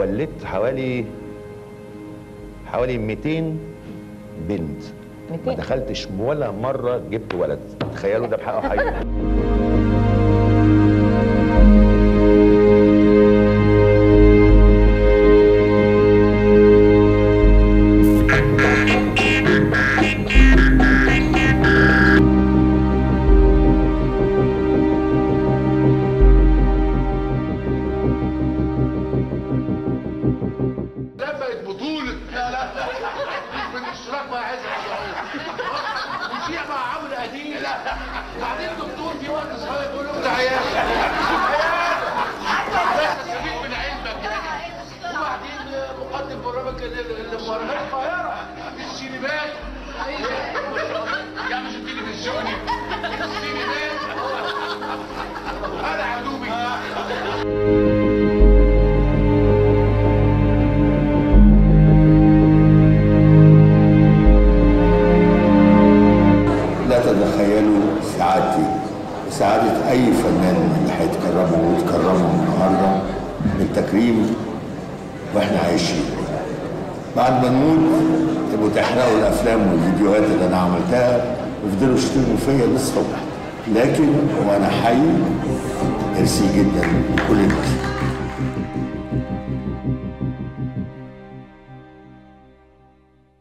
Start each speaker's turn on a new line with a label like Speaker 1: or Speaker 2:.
Speaker 1: ولدت حوالي حوالي 200 بنت ما
Speaker 2: 200
Speaker 1: دخلتش ولا مره جبت ولد تخيلوا ده بحقه حقيقي
Speaker 3: لمت بطولة لا لا من اشتراك مع عزت الشعور وشيع مع عمرو اديب لا بعدين دكتور في وقت صغير يقول له ده عيال عيال بس استفيد من علمك وبعدين مقدم برنامج المهرجان القاهرة السينمات يا مش التلفزيوني السينمات انا عدوبي
Speaker 4: لا تتخيلوا سعادتي وسعادة أي فنان من اللي هيتكرموا ويتكرموا النهارده بالتكريم وإحنا عايشين. بعد ما نموت تبقوا تحرقوا الأفلام والفيديوهات اللي أنا عملتها ويفضلوا يشتموا فيا للصبح. لكن وأنا حي ميرسي جدا لكل الناس.